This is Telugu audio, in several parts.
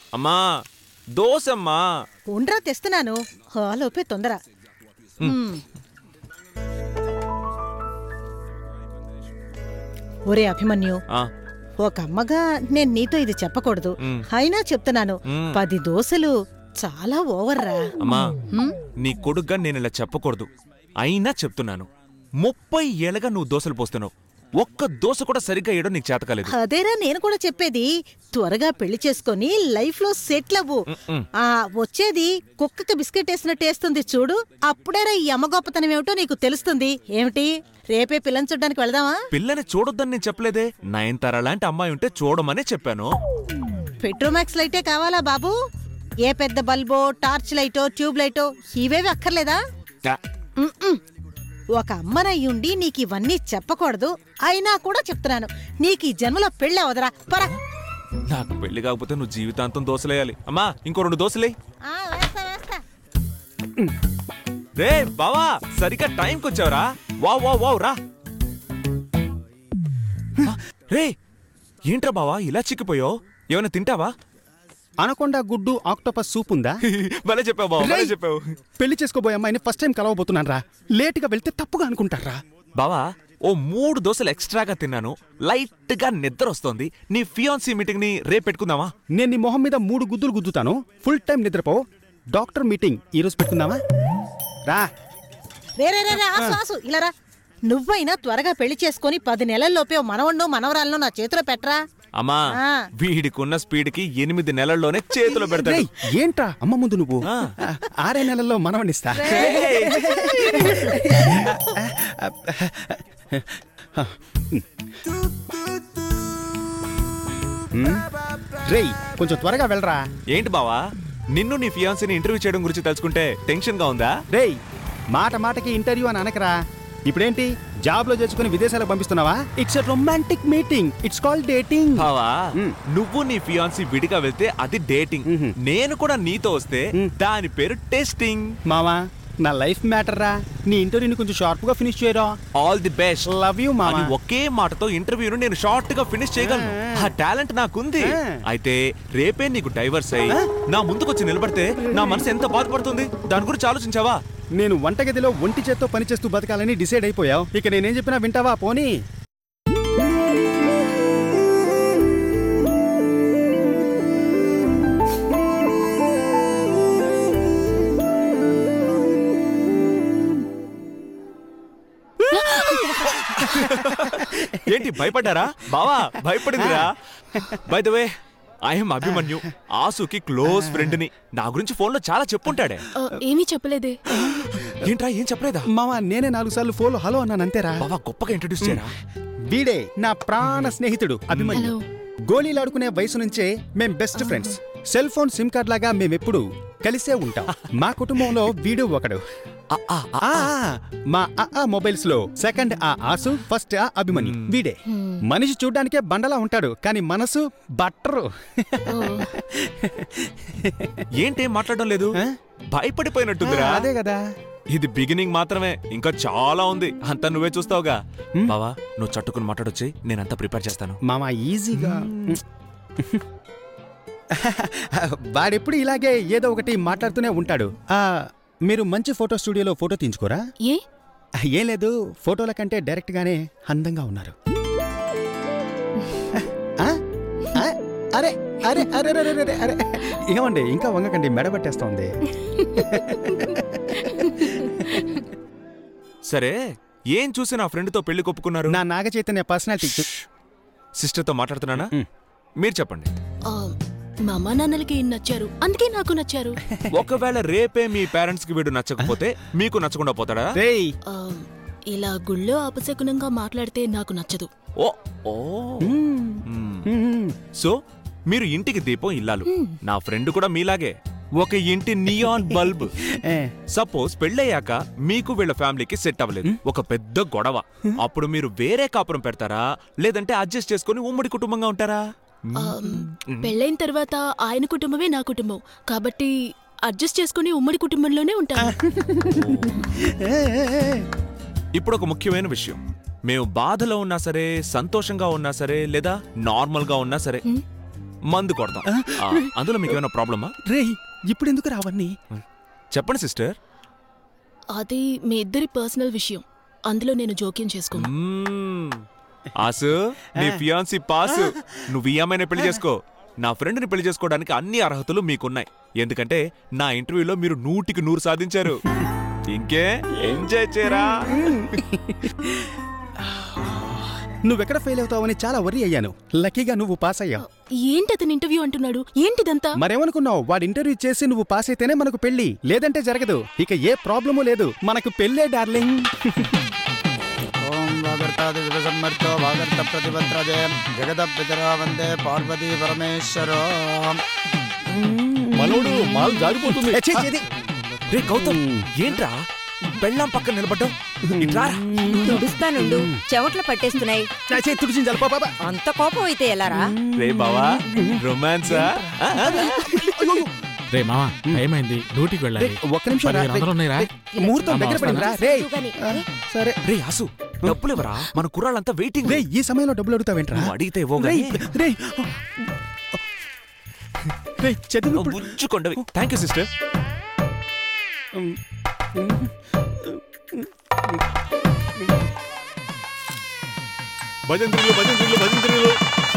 అమ్మా దోశమ్మా ఉండ్రా తెస్తున్నాను హాలోపే తొందర మ్మ్. ఒరే అభిమన్యు ఆ, ఒక అమ్మగా నేను నీతో ఇది చెప్పకూడదు మ్. అయినా చెప్తున్నాను మ్. పది దోశలు చాలా ఓవర్రా అమ్మా మ్? నీ కొడుగ్గా నేను ఇలా చెప్పకూడదు అయినా చెప్తున్నాను ముప్పై ఏళ్ళగా నువ్వు దోశలు పోస్తున్నావు ఒక్క దోశ కూడా సరిగ్గా వేయడం నీకు చేత కాలేదు అదేరా నేను కూడా చెప్పేది త్వరగా పెళ్లి చేసుకొని లైఫ్ లో సెటిల్ అవ్వు మ్. ఆ వచ్చేది కుక్కకి బిస్కెట్ వేసిన టేస్తుంది చూడు అప్పుడేరా ఈ అమ్మ గొప్పతనం ఏమిటో నీకు తెలుస్తుంది ఏమిటి రేపే పిల్లని చూడ్డానికి వెళదామా పిల్లని చూడొద్దని నేను చెప్పలేదే నయనతార లాంటి అమ్మాయి ఉంటే చూడమనే చెప్పాను పెట్రోమాక్స్ లైటే కావాలా బాబు ఏ పెద్ద బల్బో టార్చ్ లైటో ట్యూబ్ లైటో ఇవేవి అక్కర్లేదా ఆ, మ్మ్. ఒక అమ్మనయ్యుండి నీకు ఇవన్నీ చెప్పకూడదు అయినా కూడా చెప్తున్నాను నీకు ఈ జన్మలో పెళ్ళి అవదరా పరా నాకు పెళ్లి కాకపోతే నువ్వు జీవితాంతం దోశలేయాలి అమ్మా ఇంకో రెండు దోశలే ఆ, వేస్తా, వేస్తా. రే బావా సరిగ్గా టైంకి వచ్చావురా వావ్ వావ్ వావ్ రా ఆ, రే ఏంట్రా బావా ఇలా చిక్కిపోయావు ఏమైనా తింటావా అనకొండ గుడ్డు ఆక్టోపస్ సూప్ ఉందా భలే చెప్పావు బావా భలే రేయ్! చెప్పావు పెళ్లి చేసుకోబోయే అమ్మాయిని ఫస్ట్ టైం కలవబోతున్నాను రా లేటుగా వెళ్తే తప్పుగా అనుకుంటారా బావా ఓ మూడు దోశలు ఎక్స్ట్రాగా తిన్నాను లైట్ గా నిద్ర వస్తోంది నీ ఫియాన్సీ మీటింగ్ ని రేపు పెట్టుకుందామా నేను నీ మొహం మీద మూడు గుద్దులు గుద్దుతాను ఫుల్ టైం నిద్రపో డాక్టర్ మీటింగ్ ఈ రోజు పెట్టుకుందామా రా రే రే రే రే, ఆసు ఆసు ఇలా రా నువ్వైనా త్వరగా పెళ్లి చేసుకొని పది నెలల్లోపే ఓ మనవణ్ణో మనవరాలను నా చేతిలో పెట్టరా అమ్మా ఆ. వీడికున్న స్పీడ్ కి ఎనిమిది నెలల్లోనే చేతిలో పెడతాడు రేయ్, ఏంట్రా అమ్మ ముందు నువ్వు ఆ. ఆ, ఆరే నెలల్లో మనవనిస్తా రేయ్ కొంచెం త్వరగా వెళ్ళరా ఏంటి బావా నిన్ను నీ ఫియాన్సీని ఇంటర్వ్యూ చేయడం గురించి తెలుసుకుంటే టెన్షన్ గా ఉందా రేయ్ మాట మాటకి ఇంటర్వ్యూ అని అనకరా ఇప్పుడేంటి జాబ్ లో చేసుకుని విదేశాలకు పంపిస్తున్నావా it's a romantic meeting it's called dating బావా మ్. నువ్వు నీ ఫియాన్సీ విడిగా వెళ్తే అది డేటింగ్ మ్హూ. నేను కూడా నీతో వస్తే మ్. దాని పేరు టెస్టింగ్ మావా నా లైఫ్ మ్యాటర్ రా నీ ఇంటర్వ్యూని కొంచెం షార్ప్ గా ఫినిష్ చేయరా all the best love you మావా అని ఒకే మాటతో ఇంటర్వ్యూను నేను షార్ట్ గా ఫినిష్ చేయగలను ఆ. ఆ టాలెంట్ నాకుంది ఆ. అయితే రేపే నీకు డైవర్స్ అయ్యి నా ముందుకొచ్చి నిలబడితే నా మనసు ఎంత బాధపడుతుంది దాని గురించి ఆలోచించావా నేను వంటగదిలో ఒంటి చేత్తో పనిచేస్తూ బతకాలని డిసైడ్ అయిపోయావు ఇక నేనేం చెప్పినా వింటావా పోనీ ఏంటి భయపడ్డారా బావా భయపడిందిరా by the way I'm Abhimanyu ఆసుకి క్లోజ్ ఫ్రెండ్ ని నా గురించి ఫోన్ లో చాలా చెప్పుంటాడే ఆ, ఏమీ చెప్పలేదే ఏంట్రా ఏం చెప్పలేదా మావా నేనే నాలుగు సార్లు ఫోన్లో హలో అన్నాను అంతేరా బావా గొప్పగా ఇంట్రడ్యూస్ చేయరా వీడే నా ప్రాణ స్నేహితుడు అభిమన్యు హలో. గోళీలాడుకునే వయసు నుంచే మేం best friends cell phone SIM card లాగా మేమెప్పుడు కలిసే ఉంటాం మా కుటుంబంలో వీడు ఒకడు ఆ, ఆ, ఆ. ఆ మా ఆ మొబైల్స్ లో సెకండ్ ఆ ఆసు ఫస్ట్ ఆ అభిమన్యు వీడే మనిషి చూడ్డానికే బండలా ఉంటాడు కానీ మనసు బట్టరు ఓ, ఏంటేం మాట్లాడడం లేదు ఆ? భయపడిపోయినట్టుందిరా అదే కదా ఇది బిగినింగ్ మాత్రమే ఇంకా చాలా ఉంది అంతా నువ్వే చూస్తావుగా బావా నువ్వు చట్టుకుని మాట్లాడొచ్చి నేనంతా ప్రిపేర్ చేస్తాను మామ ఈజీగా వాడెప్పుడు ఇలాగే ఏదో ఒకటి మాట్లాడుతూనే ఉంటాడు ఆ మీరు మంచి ఫోటో స్టూడియోలో ఫోటో తీయించుకోరా ఏ ఏం లేదు ఫోటోల కంటే డైరెక్ట్ గానే అందంగా ఉన్నారు ఆ? ఆ? అరే అరే అరే అరే అరే అరే ఏమండి ఇంకా వంగకండి మెడబట్టేస్తోంది సరే ఏం చూసి నా ఫ్రెండ్ తో పెళ్లి కొప్పుకున్నారు నా నాగ చైతన్య పర్సనాలిటీ సిస్టర్ తో మాట్లాడుతున్నానా మ్. మీరు చెప్పండి ఆ, మా అమ్మా నాన్నలకి ఈయన నచ్చారు అందుకే నాకు నచ్చారు ఒకవేళ రేపే మీ పేరెంట్స్ కి వీడు నచ్చకపోతే మీకు నచ్చకుండా పోతాడా రేయ్ ఆ, ఇలా గుళ్ళో అపశకునంగా మాట్లాడితే నాకు నచ్చదు ఓ ఓ మ్మ్. మ్. మ్మ్. సో మీరు ఇంటికి దీపం ఇల్లాలు నా ఫ్రెండ్ కూడా మీలాగే ఒక ఇంటి నియాన్ బల్బ్ ఏ, సపోజ్ పెళ్ళయ్యాక మీకు వీళ్ళ ఫ్యామిలీకి సెట్ అవ్వలేదు ఒక పెద్ద గొడవ అప్పుడు మీరు వేరే కాపురం పెడతారా లేదంటే అడ్జస్ట్ చేసుకుని ఉమ్మడి కుటుంబంగా ఉంటారా ఆ, పెళ్ళైన తర్వాత ఆయన కుటుంబమే నా కుటుంబం కాబట్టి అడ్జస్ట్ చేసుకుని ఉమ్మడి కుటుంబంలోనే ఉంటాను ఏ, ఏ, ఏ. ఇప్పుడు ఒక ముఖ్యమైన విషయం మేము బాధలో ఉన్నా సరే సంతోషంగా ఉన్నా సరే లేదా నార్మల్ గా ఉన్నా సరే మందు కొడతాం ఆ, అందులో మీకు ఏమైనా ప్రాబ్లమా రేయ్ ఇప్పుడు ఎందుకు రావన్నీ చెప్పండి సిస్టర్ అది మీ ఇద్దరి పర్సనల్ విషయం అందులో నేను జోక్యం చేసుకోను మ్మ్. ఆసు నీ ఫియాన్సీ పాసు నువ్వు ఈ అమ్మాయిని పెళ్లి చేసుకో నా ఫ్రెండ్ని పెళ్లి చేసుకోవడానికి అన్ని అర్హతలు మీకున్నాయి ఎందుకంటే నా ఇంటర్వ్యూలో మీరు నూటికి నూరు సాధించారు ఇంకే ఎంజాయ్ చేయరా నువ్వెక్కడ ఫెయిల్ అవుతావని చాలా వరి అయ్యాను లక్కీగా నువ్వు పాస్ అయ్యావు ఏంటి అతని ఇంటర్వ్యూ అంటున్నాడు ఏంటిదంతా మరేమనుకున్నావు వాడు ఇంటర్వ్యూ చేసి నువ్వు పాస్ అయితేనే మనకు పెళ్లి లేదంటే జరగదు ఇక ఏ ప్రాబ్లము లేదు మనకు పెళ్ళే డార్లింగ్ ఓం వాగర్తాది విభసమ్మర్తో వాగర్త ప్రతిపత్రజే జగద పితరా వందే పార్వతీ పరమేశ్వరో మనోడు మాల్ జారిపోతుంది ఏ, ఛీ, ఛీ, ఇది. రే గౌతమ్ ఏంట్రా బెళ్ళం పక్కన నిలబడ్డావు ఇట్రారా తుడుస్తానుండు చెమట్లు పట్టేస్తున్నాయి నా చేతి తుడిచింది చాలు, పో, పో, పో. అంత కోపం అయితే ఎలారా రే బావా రొమాన్సా ఆ, ఆ, రే మామ టైం అయింది డ్యూటీకి వెళ్ళాలి రేయ్, ఒక్క నిమిషం రా, పదిహేను వందలు ఉన్నాయిరా? రేయ్, ముహూర్తం అమ్మ, దగ్గర పడిందిరా వస్తానా? రేయ్ చూగాని. ఆ, సరే రే ఆసు డబ్బులు ఇవ్వరా మన కుర్రాళ్ళంతా వెయిటింగ్ రేయ్ ఈ సమయంలో డబ్బులు అడుగుతావేంట్రా నువ్వు అడిగితే ఇవ్వవు రేయ్ గానీ. రేయ్ రేయ్ చదువు ఇప్పుడు- బుజ్జుకొండవి థ్యాంక్ యూ సిస్టర్ భజంత్రులు భజంత్రులు భజంత్రులు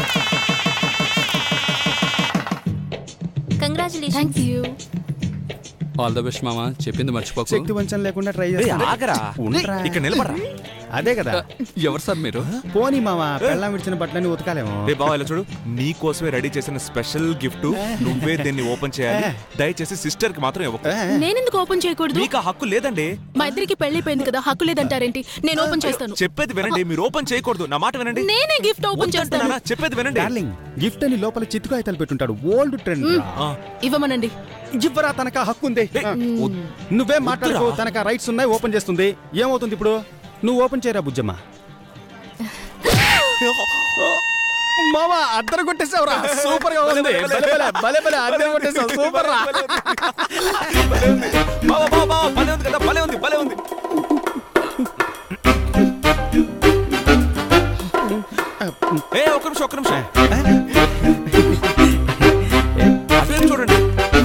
thank you all the best మామ చెప్పింది మర్చిపోకు శక్తి వంచన లేకుండా ట్రై రే చేస్తా ఆగరా ఉండరా. ఇక్కడ నిలబడరా అదే కదా ఎవరు సార్ మీరు పోనీ మామ పెళ్ళం విడిచిన బట్టలని ఉతకాలేమో రే బావ ఇలా చూడు నీ కోసమే రెడీ చేసిన స్పెషల్ గిఫ్ట్ నువ్వే దీన్ని ఓపెన్ చేయాలి దయచేసి సిస్టర్ కి మాత్రం ఇవ్వకు నేనెందుకు ఓపెన్ చేయకూడదు మీకు ఆ హక్కు లేదండి మా ఇద్దరికి పెళ్ళైపోయింది కదా హక్కు లేదంటారేంటి నేను ఓపెన్ చేస్తాను చెప్పేది వినండి మీరు ఓపెన్ చేయకూడదు నా మాట వినండి నేనే గిఫ్ట్ ఓపెన్ చేస్తాను వద్దంటున్నానా? చెప్పేది వినండి డార్లింగ్ గిఫ్ట్ అని లోపల చిత్తుకు అయితలు పెట్టుంటాడు ఓల్డ్ ట్రెండ్ ఆ, ఇవ్వమనండి ఇవ్వరా తనక హక్కు ఉంది నువ్వే మాట్లాడుకో తనక రైట్స్ ఉన్నాయి ఓపెన్ చేస్తుంది ఏమవుతుంది ఇప్పుడు నువ్వు ఓపెన్ చేయరా బుజ్జమ్మ మావా అద్దరు కొట్టేసావురా సూపర్ గా ఉంది భలే భలే భలే భలే అద్దరు కొట్టేసావు సూపర్ రా బావ, బావ, బావ, భలే ఉంది కదా భలే ఉంది భలే ఉంది ఏ ఒక్క నిమిషం ఒక్క నిమిషం అటువైపు చూడండి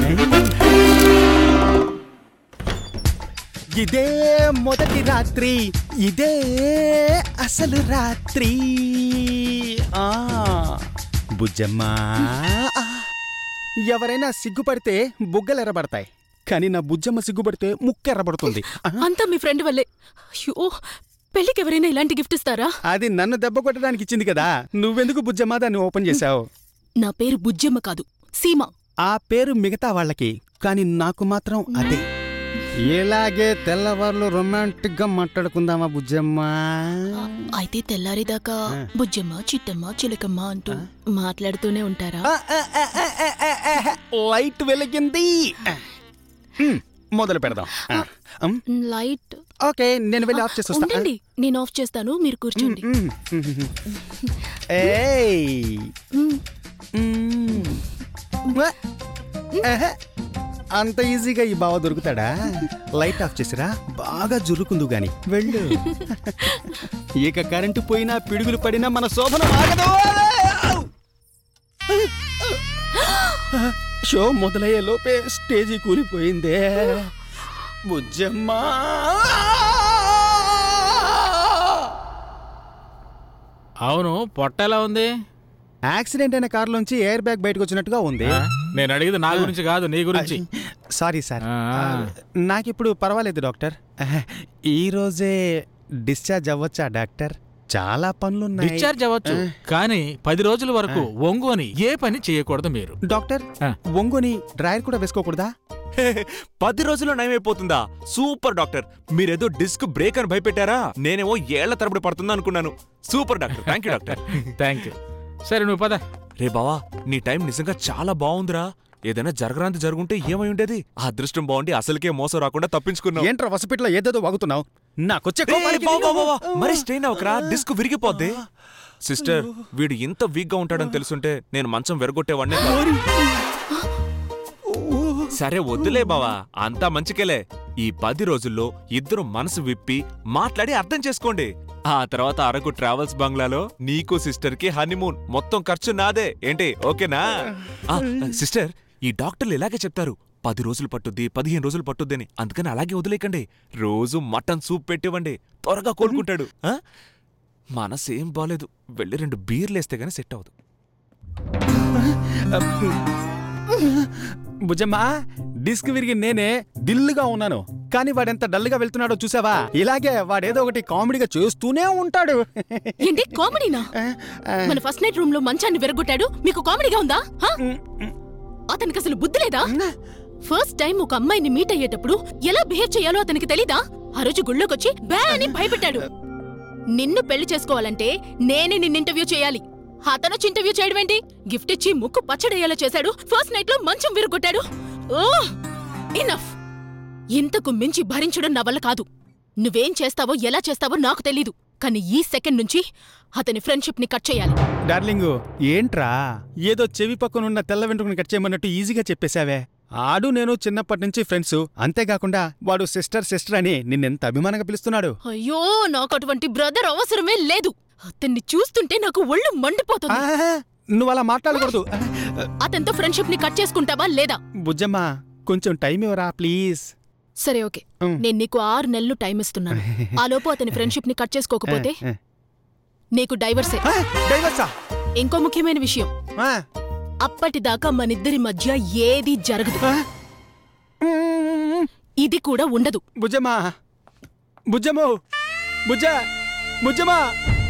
ఇదే మొదటి రాత్రి ఇదే అసలు రాత్రి ఆ బుజ్జమ్మ ఆ. ఎవరైనా సిగ్గుపడితే బుగ్గలు ఎర్రబడతాయి కానీ నా బుజ్జమ్మ సిగ్గుపడితే ముక్కు ఎర్రబడుతుంది ఆ, అంతా మీ ఫ్రెండ్ వల్లే అయ్యో పెళ్ళికి ఎవరైనా ఇలాంటి గిఫ్ట్ ఇస్తారా అది నన్ను దెబ్బ కొట్టడానికి ఇచ్చింది కదా నువ్వెందుకు బుజ్జమ్మ దాన్ని ఓపెన్ చేశావు నా పేరు బుజ్జమ్మ కాదు సీమ ఆ పేరు మిగతా వాళ్ళకి కానీ నాకు మాత్రం అదే ఇలాగే తెల్లవారులు రొమాంటిక్ గా మాట్లాడుకుందామా బుజ్జమ్మ అయితే తెల్లారేదాకా బుజ్జమ్మ చిట్టమ్మ చిలకమ్మ అంటూ మాట్లాడుతూనే ఉంటారా ఆ, ఆ, ఆ, ఆ, ఆ, ఆ, ఆ, లైట్ వెలిగింది హ్మ్, మొదలు పెడదాం ఆ, ఉమ్, లైట్ ఓకే నేను వెళ్ళి ఆఫ్ చేసి వస్తా ఉండండి నేను ఆఫ్ చేస్తాను మీరు కూర్చోండి ఉమ్, ఉమ్, ఏయ్ మ్, ఉమ్. వా, ఆహా, అంత ఈజీగా ఈ బావ దొరుకుతాడా లైట్ ఆఫ్ చేసిరా బాగా జురుకుందు గాని వెళ్ళు ఇక కరెంటు పోయినా పిడుగులు పడినా మన శోభనం ఆగదు షో మొదలయ్యే లోపే స్టేజీ కూలిపోయిందే బుజ్జమ్మా అవును పొట్ట ఎలా ఉంది యాక్సిడెంట్ అయిన కారులోంచి ఎయిర్ బ్యాగ్ బయటకు వచ్చినట్టుగా ఉంది ఆ? నేను అడిగేది నా గురించి కాదు నీ గురించి సారీ సార్ ఆ. నాకిప్పుడు పర్వాలేదు డాక్టర్ ఈ రోజే డిశ్చార్జ్ అవ్వచ్చా డాక్టర్ చాలా పనులున్నాయి డిశ్చార్జ్ అవ్వచ్చు కానీ పది రోజుల వరకు ఒంగు అని ఏ పని చేయకూడదు మీరు డాక్టర్ ఆ. ఒంగోని డ్రైయర్ కూడా వేసుకోకూడదా పది రోజుల్లో నయమైపోతుందా సూపర్ డాక్టర్ మీరేదో డిస్క్ బ్రేక్ అని భయపెట్టారా నేనేమో ఏళ్ల తరబడి పడుతుందా అనుకున్నాను super doctor thank you doctor thank you సరే నువ్వు పద రే బావా నీ టైం నిజంగా చాలా బాగుందిరా ఏదైనా జరగరాంది జరుగుంటే ఏమై ఉండేది ఆ అదృష్టం బాగుండి అసలుకే మోసం రాకుండా తప్పించుకున్నావు ఏంట్రా వసపిట్లో ఏదేదో వాగుతున్నావు నాకొచ్చే రే, కోపానికి బావ, బావ, నేను- బావ, మరి స్ట్రెయిన్ అవకరా డిస్క్ విరిగిపోద్ది సిస్టర్ వీడు ఇంత వీక్ గా ఉంటాడని తెలుసుంటే నేను మంచం వెరగొట్టేవాడినే కాదు. సరే వద్దులే బావా అంతా మంచికేలే ఈ పది రోజుల్లో ఇద్దరు మనసు విప్పి మాట్లాడి అర్థం చేసుకోండి ఆ తర్వాత అరకు ట్రావెల్స్ బంగ్లాలో నీకు సిస్టర్ కి హనీమూన్ మొత్తం ఖర్చు నాదే ఏంటి ఓకేనా ఆ, సిస్టర్ ఈ డాక్టర్లు ఇలాగే చెప్తారు పది రోజులు పట్టుద్ది పదిహేను రోజులు పట్టుద్ది అని అందుకని అలాగే వదిలేకండి రోజు మటన్ సూప్ పెట్టివ్వండి త్వరగా కోలుకుంటాడు ఆ? మనసేం బాలేదు వెళ్ళి రెండు బీర్లేస్తే గానీ సెట్ అవ్వదు భుజమ్మా డిస్క్ విరిగి నేనే దిల్లుగా ఉన్నాను కానీ వాడెంత డల్గా వెళ్తున్నాడో చూసావా ఇలాగే వాడేదో ఒకటి కామెడీగా చేస్తూనే ఉంటాడు ఏంటి కామెడీనా మన ఫస్ట్ నైట్ రూమ్ లో మంచాన్ని విరగొట్టాడు మీకు కామెడీగా ఉందా హా? అతనికి అసలు బుద్ధి లేదా ఫస్ట్ టైం ఒక అమ్మాయిని మీట్ అయ్యేటప్పుడు ఎలా బిహేవ్ చేయాలో అతనికి తెలీదా ఆ రోజు గుళ్ళోకొచ్చి బ్యా అని భయపెట్టాడు నిన్ను పెళ్లి చేసుకోవాలంటే నేనే నిన్ను ఇంటర్వ్యూ చేయాలి అతనొచ్చి ఇంటర్వ్యూ చేయడం ఏంటి గిఫ్ట్ ఇచ్చి ముక్కు పచ్చడయ్యేలా చేశాడు ఫస్ట్ నైట్ లో మంచం విరగొట్టాడు ఓ ఇనఫ్ ఇంతకు మించి భరించడం నా వల్ల కాదు నువ్వేం చేస్తావో ఎలా చేస్తావో నాకు తెలీదు కానీ ఈ సెకండ్ నుంచి అతని ఫ్రెండ్షిప్ ని కట్ చేయాలి డార్లింగు ఏంట్రా ఏదో చెవి పక్కనున్న తెల్ల వెంట్రుకని కట్ చేయమన్నట్టు ఈజీగా చెప్పేశావే ఆడు నేను చిన్నప్పటి నుంచి ఫ్రెండ్స్ అంతేకాకుండా వాడు సిస్టర్ సిస్టర్ అని నిన్నెంత అభిమానంగా పిలుస్తున్నాడు అయ్యో నాకు అటువంటి బ్రదర్ అవసరమే లేదు అతన్ని చూస్తుంటే నాకు ఒళ్ళు మండిపోతుంది ఆహా, నువ్వు అలా మాట్లాడకూడదు అతనితో ఫ్రెండ్షిప్ ని కట్ చేసుకుంటావా లేదా బుజ్జమ్మా కొంచెం టైం ఇవ్వరా ప్లీజ్ సరే ఓకే ఉమ్. నేను నీకు ఆరు నెలలు టైం ఇస్తున్నాను ఆ లోపు అతని ఫ్రెండ్షిప్ ని కట్ చేసుకోకపోతే ఆ, నీకు డైవర్సే ఆ, డైవర్సా ఇంకో ముఖ్యమైన విషయం ఆ, అప్పటిదాకా మనిద్దరి మధ్య ఏది జరగదు ఆ. మ్మ్. ఇది కూడా ఉండదు బుజ్జమ్మా బుజ్జము బుజ్జ బుజ్జమ్మా